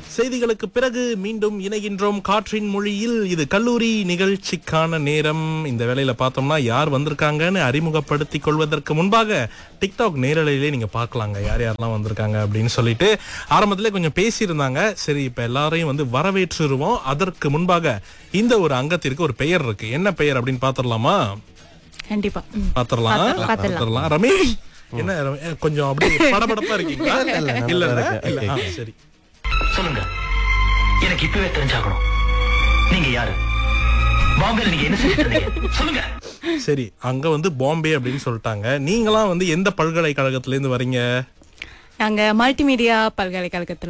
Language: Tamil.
செய்திகளுக்கு பிறகு மீண்டும் இணைகின்றோம் காற்றின் மொழியில் இது கல்லூரி நிகழ்ச்சிக்கான நேரம் இந்த வேளையில பார்த்தோம்னா யார் வந்திருக்காங்கன்னு அறிமுகப்படுத்திக் கொள்வதற்கு முன்பாக டிக்டாக் நேரலையிலே நீங்க பார்க்கலாங்க யார் யாரெல்லாம் வந்திருக்காங்க அப்படின்னு சொல்லிட்டு ஆரம்பத்திலே கொஞ்சம் பேசியிருந்தாங்க சரி இப்ப எல்லாரையும் வந்து வரவேற்றுருவோம் அதற்கு முன்பாக இந்த ஒரு அங்கத்திற்கு ஒரு பெயர் இருக்கு என்ன பெயர் அப்படின்னு பாத்திரலாமா கண்டிப்பா ம். பாத்திரலாம் பாத்திரலாம். பாத்திரலாம் ரமேஷ் என்ன ரமே- அஹ் கொஞ்சம் அப்படியே படபடப்பா இருக்கீங்களா இல்ல இல்ல இல்ல ஆ, சரி சொல்லுங்க எனக்கு இப்பவே தெரிஞ்சாகணும் நீங்க யாரு பாம்பேல நீங்க என்ன செஞ்சுட்டு இருந்தீங்க சொல்லுங்க சரி அங்க வந்து பாம்பே அப்படின்னு சொல்லிட்டாங்க நீங்களாம் வந்து எந்த பல்கலைக்கழகத்துல இருந்து வரீங்க நாங்க மல்டிமீடியா பல்கலைக்கழகத்துல